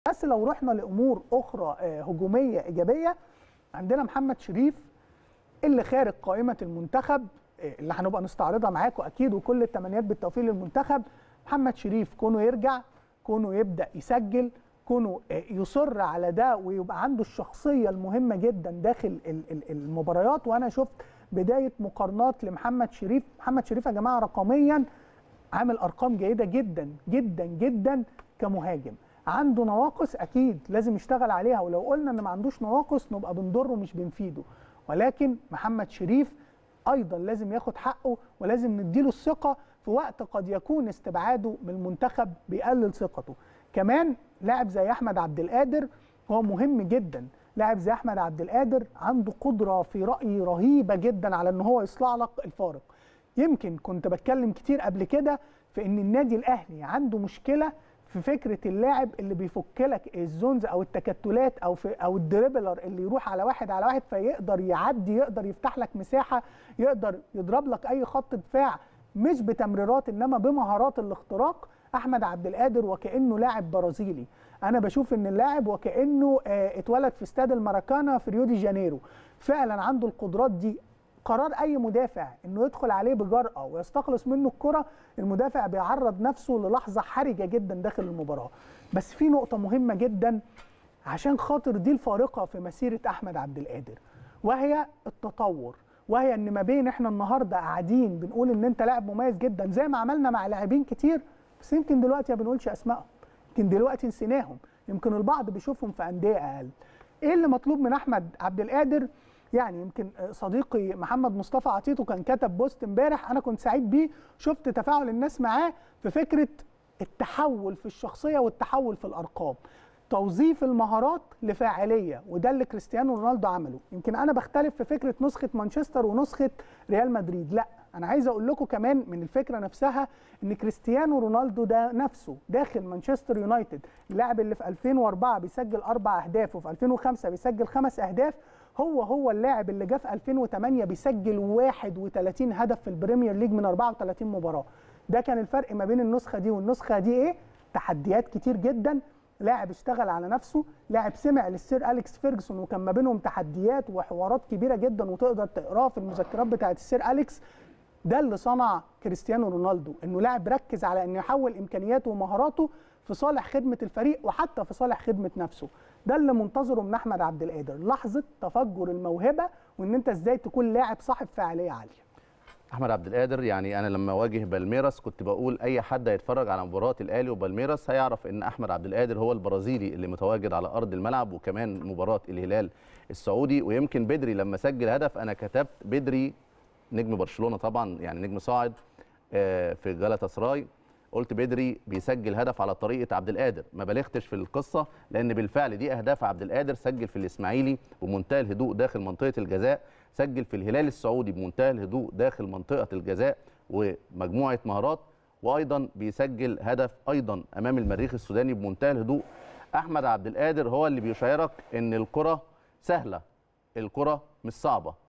بس لو رحنا لامور اخرى آه، هجوميه ايجابيه عندنا محمد شريف اللي خارج قائمه المنتخب آه، اللي هنبقى نستعرضها معاكم اكيد وكل التمنيات بالتوفيق للمنتخب محمد شريف كونه يرجع كونه يبدا يسجل كونه آه، يصر على ده ويبقى عنده الشخصيه المهمه جدا داخل ال- ال- المباريات وانا شفت بدايه مقارنات لمحمد شريف محمد شريف يا جماعه رقميا عامل ارقام جيده جدا جدا جدا كمهاجم عنده نواقص اكيد لازم يشتغل عليها ولو قلنا ان ما عندوش نواقص نبقى بنضره مش بنفيده ولكن محمد شريف ايضا لازم ياخد حقه ولازم نديله الثقه في وقت قد يكون استبعاده من المنتخب بيقلل ثقته كمان لاعب زي احمد عبد القادر هو مهم جدا لاعب زي احمد عبد القادر عنده قدره في رايي رهيبه جدا على ان هو يصنع لك الفارق يمكن كنت بتكلم كتير قبل كده في ان النادي الاهلي عنده مشكله في فكره اللاعب اللي بيفك لك الزونز او التكتلات او في او الدريبلر اللي يروح على واحد على واحد فيقدر يعدي يقدر يفتح لك مساحه يقدر يضرب لك اي خط دفاع مش بتمريرات انما بمهارات الاختراق احمد عبد القادر وكانه لاعب برازيلي انا بشوف ان اللاعب وكانه آه، اتولد في استاد الماراكانا في ريو دي جانيرو فعلا عنده القدرات دي قرار اي مدافع انه يدخل عليه بجرأه ويستخلص منه الكرة المدافع بيعرض نفسه للحظة حرجة جدا داخل المباراة بس في نقطة مهمة جدا عشان خاطر دي الفارقة في مسيرة أحمد عبد القادر وهي التطور وهي ان ما بين احنا النهارده قاعدين بنقول ان انت لاعب مميز جدا زي ما عملنا مع لاعبين كتير بس يمكن دلوقتي ما بنقولش اسمائهم يمكن دلوقتي نسيناهم يمكن البعض بيشوفهم في انديه اقل ايه اللي مطلوب من احمد عبد القادر يعني يمكن صديقي محمد مصطفى عطيته كان كتب بوست امبارح انا كنت سعيد بيه شفت تفاعل الناس معاه في فكره التحول في الشخصيه والتحول في الارقام توظيف المهارات لفاعليه وده اللي كريستيانو رونالدو عمله يمكن انا بختلف في فكره نسخه مانشستر ونسخه ريال مدريد لا انا عايز اقول لكم كمان من الفكره نفسها ان كريستيانو رونالدو ده نفسه داخل مانشستر يونايتد اللاعب اللي في 2004 بيسجل اربع اهداف وفي 2005 بيسجل خمس اهداف هو هو اللاعب اللي جه في 2008 بيسجل 31 هدف في البريمير ليج من 34 مباراه ده كان الفرق ما بين النسخه دي والنسخه دي ايه تحديات كتير جدا لاعب اشتغل على نفسه لاعب سمع للسير اليكس فيرجسون وكان ما بينهم تحديات وحوارات كبيره جدا وتقدر تقراها في المذكرات بتاعت السير اليكس ده اللي صنع كريستيانو رونالدو انه لاعب ركز على انه يحول امكانياته ومهاراته في صالح خدمه الفريق وحتى في صالح خدمه نفسه ده اللي منتظره من احمد عبد القادر لحظه تفجر الموهبه وان انت ازاي تكون لاعب صاحب فاعليه عاليه احمد عبد القادر يعني انا لما اواجه بالميراس كنت بقول اي حد هيتفرج على مباراه الاهلي وبالميراس هيعرف ان احمد عبد القادر هو البرازيلي اللي متواجد على ارض الملعب وكمان مباراه الهلال السعودي ويمكن بدري لما سجل هدف انا كتبت بدري نجم برشلونه طبعا يعني نجم صاعد آه، في جالاتا سراي قلت بدري بيسجل هدف على طريقه عبد القادر ما بلغتش في القصه لان بالفعل دي اهداف عبد القادر سجل في الاسماعيلي بمنتهى الهدوء داخل منطقه الجزاء سجل في الهلال السعودي بمنتهى الهدوء داخل منطقه الجزاء ومجموعه مهارات وايضا بيسجل هدف ايضا امام المريخ السوداني بمنتهى الهدوء احمد عبد القادر هو اللي بيشعرك ان الكره سهله الكره مش صعبه